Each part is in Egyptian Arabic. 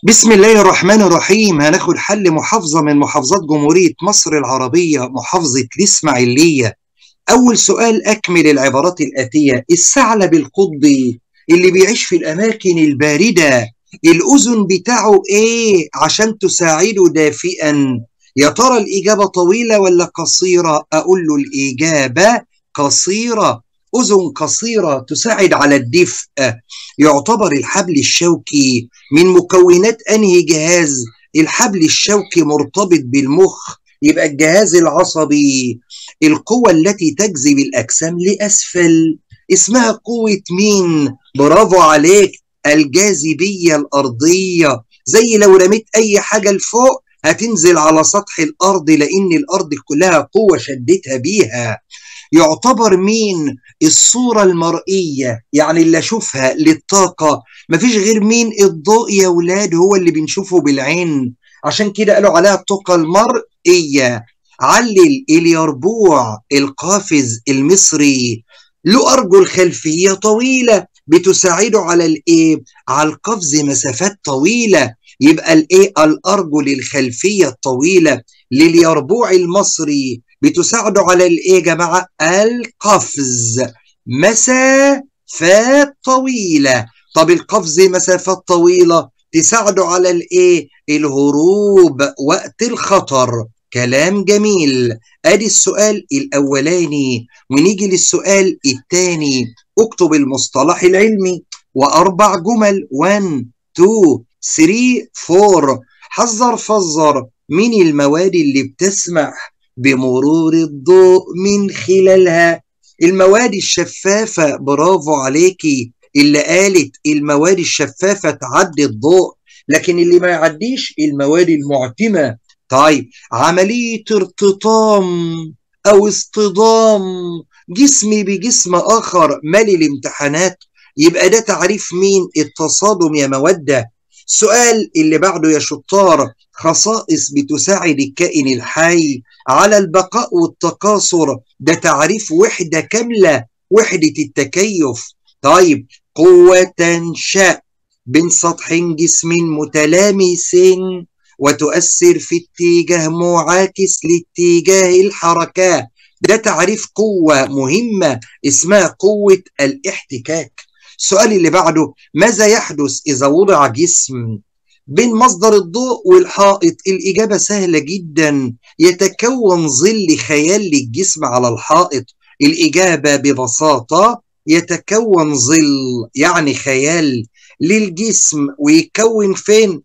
بسم الله الرحمن الرحيم هناخد حل محافظة من محافظات جمهورية مصر العربية محافظة الإسماعيلية أول سؤال أكمل العبارات الآتية الثعلب القطبي اللي بيعيش في الأماكن الباردة الأذن بتاعه إيه عشان تساعده دافئا يا ترى الإجابة طويلة ولا قصيرة أقول له الإجابة قصيرة أذن قصيرة تساعد على الدفء يعتبر الحبل الشوكي من مكونات أنهي جهاز الحبل الشوكي مرتبط بالمخ يبقى الجهاز العصبي القوة التي تجذب الأجسام لأسفل اسمها قوة مين برافو عليك الجاذبية الأرضية زي لو رميت أي حاجة لفوق هتنزل على سطح الأرض لأن الأرض كلها قوة شدتها بيها يعتبر مين الصورة المرئية يعني اللي أشوفها للطاقة مفيش غير مين الضوء يا ولاد هو اللي بنشوفه بالعين عشان كده قالوا عليها الطاقة المرئية علل اليربوع القافز المصري له أرجل خلفية طويلة بتساعده على الإيه؟ على القفز مسافات طويلة يبقى الإيه؟ الأرجل الخلفية الطويلة لليربوع المصري بتساعده على الايه يا جماعه القفز مسافات طويله طب القفز مسافات طويله تساعده على الايه الهروب وقت الخطر كلام جميل ادي السؤال الاولاني ونيجي للسؤال الثاني اكتب المصطلح العلمي واربع جمل 1 2 3 4 حذر فزر من المواد اللي بتسمح بمرور الضوء من خلالها المواد الشفافة برافو عليكي اللي قالت المواد الشفافة تعدي الضوء لكن اللي ما يعديش المواد المعتمة طيب عملية ارتطام أو اصطدام جسمي بجسم آخر مالي الامتحانات يبقى ده تعريف مين التصادم يا مودة السؤال اللي بعده يا شطار خصائص بتساعد الكائن الحي على البقاء والتكاثر ده تعريف وحدة كاملة وحدة التكيف طيب قوة تنشأ بين سطحين جسم متلامس وتؤثر في اتجاه معاكس لاتجاه الحركة ده تعريف قوة مهمة اسمها قوة الاحتكاك السؤال اللي بعده ماذا يحدث إذا وضع جسم بين مصدر الضوء والحائط الإجابة سهلة جدا يتكون ظل خيال للجسم على الحائط الإجابة ببساطة يتكون ظل يعني خيال للجسم ويكون فين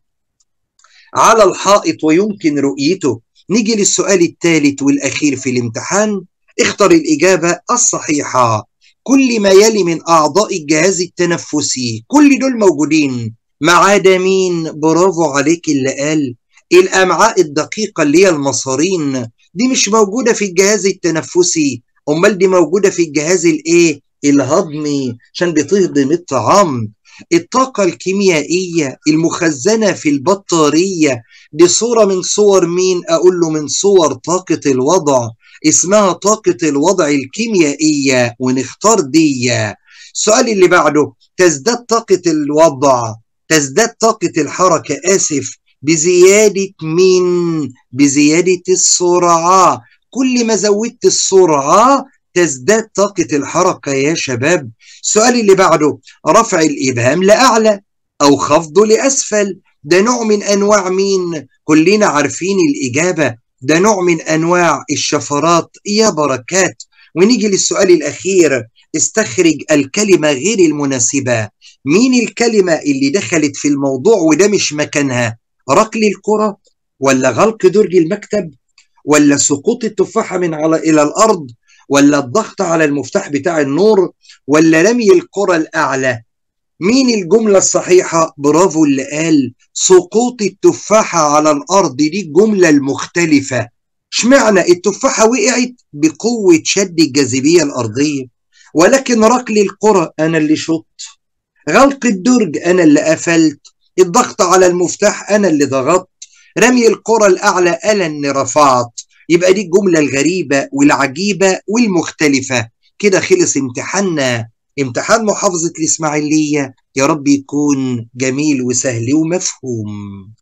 على الحائط ويمكن رؤيته نيجي للسؤال الثالث والأخير في الامتحان اختر الإجابة الصحيحة كل ما يلي من أعضاء الجهاز التنفسي كل دول موجودين ما عدا مين برافو عليك اللي قال الامعاء الدقيقه اللي هي المصارين دي مش موجوده في الجهاز التنفسي امال دي موجوده في الجهاز الايه الهضمي عشان بتهضم الطعام الطاقة الكيميائية المخزنة في البطارية دي صورة من صور مين أقول له من صور طاقة الوضع اسمها طاقة الوضع الكيميائية ونختار دي السؤال اللي بعده تزداد طاقة الوضع تزداد طاقة الحركة آسف بزيادة مين؟ بزيادة السرعة كل ما زودت السرعة تزداد طاقة الحركة يا شباب السؤال اللي بعده رفع الإبهام لأعلى أو خفضه لأسفل ده نوع من أنواع مين؟ كلنا عارفين الإجابة ده نوع من أنواع الشفرات يا بركات ونيجي للسؤال الأخير استخرج الكلمة غير المناسبة مين الكلمة اللي دخلت في الموضوع وده مش مكانها ركل الكرة ولا غلق درج المكتب ولا سقوط التفاحة من على إلى الأرض ولا الضغط على المفتاح بتاع النور ولا رمي الكرة الأعلى مين الجملة الصحيحة برافو اللي قال سقوط التفاحة على الأرض دي الجملة المختلفة اشمعنى التفاحة وقعت بقوة شد الجاذبية الأرضية ولكن ركل الكرة أنا اللي شط غلق الدرج أنا اللي قفلت الضغط على المفتاح أنا اللي ضغطت رمي الكرة الأعلى أنا اللي رفعت يبقى دي الجملة الغريبة والعجيبة والمختلفة كده خلص امتحاننا امتحان محافظة الإسماعيلية يا رب يكون جميل وسهل ومفهوم